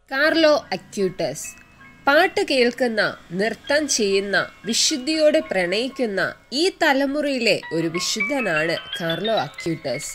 Carlo അക്യൂട്ടസ് പാട്ട് കേൾക്കുന്ന നൃത്തം ചെയ്യുന്ന വിശുദ്ധിയോടെ പ്രണയിക്കുന്ന ഈ തലമുറയിലെ ഒരു വിശുദ്ധനാണ് കാർലോ അക്യൂട്ടസ്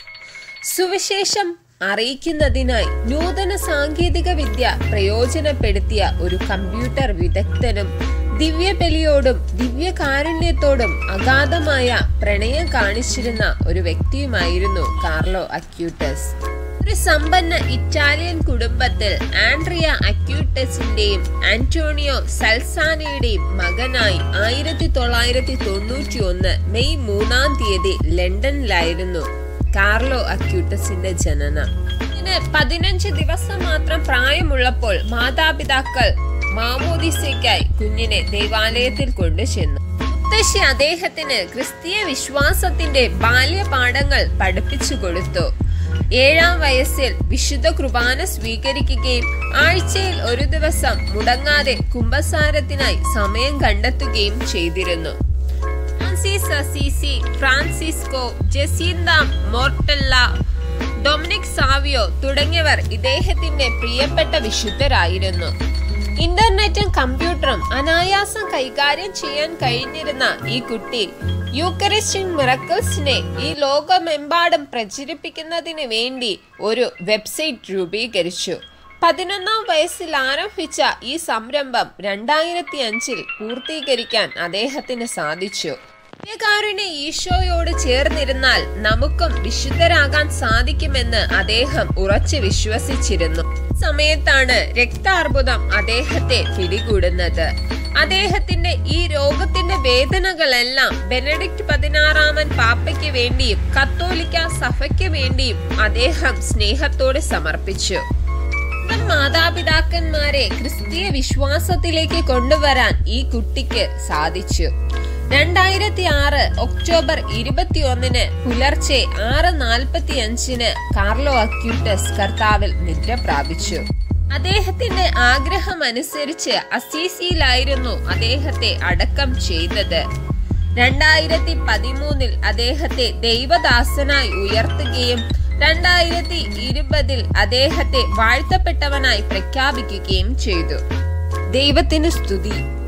സുവിശേഷം അറിയിക്കുന്നതിനായി നൂതന സാങ്കേതിക വിദ്യ പ്രയോജനപ്പെടുത്തിയ ഒരു കമ്പ്യൂട്ടർ വിദഗ്ധനും ദിവ്യബലിയോടും ദിവ്യകാരുണ്യത്തോടും അഗാധമായ പ്രണയം കാണിച്ചിരുന്ന ഒരു വ്യക്തിയുമായിരുന്നു കാർലോ അക്യൂട്ടസ് ഒരു സമ്പന്ന ഇറ്റാലിയൻ കുടുംബത്തിൽ ആൻഡ്രിയ അക്യൂട്ടസിന്റെയും ആന്റോണിയോ സൽസാനയുടെയും മകനായി ആയിരത്തി തൊള്ളായിരത്തി തൊണ്ണൂറ്റി ഒന്ന് മെയ് മൂന്നാം തീയതി ലണ്ടനിലായിരുന്നു കാർലോ അക്യൂട്ടസിന്റെ ജനനം ഇതിന് പതിനഞ്ച് ദിവസം മാത്രം പ്രായമുള്ളപ്പോൾ മാതാപിതാക്കൾ മാമോദിസയ്ക്കായി കുഞ്ഞിനെ ദേവാലയത്തിൽ കൊണ്ടുചെന്നു മുത്തശ്ശി അദ്ദേഹത്തിന് ക്രിസ്തീയ വിശ്വാസത്തിന്റെ ബാല്യപാഠങ്ങൾ പഠിപ്പിച്ചു കൊടുത്തു ഏഴാം വയസ്സിൽ വിശുദ്ധ കുർബാന സ്വീകരിക്കുകയും ആഴ്ചയിൽ ഒരു ദിവസം മുടങ്ങാതെ കുംഭസാരത്തിനായി സമയം കണ്ടെത്തുകയും ചെയ്തിരുന്നു ഫ്രാൻസിസ് അസീസി ഫ്രാൻസിസ്കോ ജസീന്ത മോർട്ടല്ല ഡൊമിനിക് സാവിയോ തുടങ്ങിയവർ ഇദ്ദേഹത്തിന്റെ പ്രിയപ്പെട്ട വിശുദ്ധരായിരുന്നു ഇന്റർനെറ്റും കമ്പ്യൂട്ടറും അനായാസം കൈകാര്യം ചെയ്യാൻ കഴിഞ്ഞിരുന്ന ഈ കുട്ടി യൂക്കറിസ്റ്റിക് മിറക്കിൾസിനെ ഈ ലോകമെമ്പാടും പ്രചരിപ്പിക്കുന്നതിന് വേണ്ടി ഒരു വെബ്സൈറ്റ് രൂപീകരിച്ചു പതിനൊന്നാം വയസ്സിൽ ആരംഭിച്ച ഈ സംരംഭം രണ്ടായിരത്തി അഞ്ചിൽ പൂർത്തീകരിക്കാൻ അദ്ദേഹത്തിന് സാധിച്ചു ദിവ്യകാരുണ്യ ഈശോയോട് ചേർന്നിരുന്നാൽ നമുക്കും വിശുദ്ധരാകാൻ സാധിക്കുമെന്ന് അദ്ദേഹം ഉറച്ചു വിശ്വസിച്ചിരുന്നു സമയത്താണ് രക്താർബുദം അദ്ദേഹത്തെ പിടികൂടുന്നത് അദ്ദേഹത്തിന്റെ ഈ രോഗത്തിന്റെ വേദനകളെല്ലാം ബെനഡിക്ട് പതിനാറാമൻ പാപ്പയ്ക്ക് വേണ്ടിയും കത്തോലിക്ക സഭയ്ക്ക് വേണ്ടിയും അദ്ദേഹം സ്നേഹത്തോടെ സമർപ്പിച്ചു സ്വന്തം മാതാപിതാക്കന്മാരെ ക്രിസ്തീയ വിശ്വാസത്തിലേക്ക് കൊണ്ടുവരാൻ ഈ കുട്ടിക്ക് സാധിച്ചു രണ്ടായിരത്തി ആറ് ഒക്ടോബർ ഇരുപത്തിയൊന്നിന് പുലർച്ചെ ആറ് നാൽപ്പത്തി അഞ്ചിന് കാർലോ അക്യൂട്ടസ് കർത്താവിൽ നിദ്ര പ്രാപിച്ചു അദ്ദേഹത്തിന്റെ ആഗ്രഹം അനുസരിച്ച് അസീസിയിലായിരുന്നു അദ്ദേഹത്തെ അടക്കം ചെയ്തത് രണ്ടായിരത്തി പതിമൂന്നിൽ അദ്ദേഹത്തെ ദൈവദാസനായി ഉയർത്തുകയും രണ്ടായിരത്തി ഇരുപതിൽ അദ്ദേഹത്തെ വാഴ്ത്തപ്പെട്ടവനായി പ്രഖ്യാപിക്കുകയും ചെയ്തു ദൈവത്തിന് സ്തുതി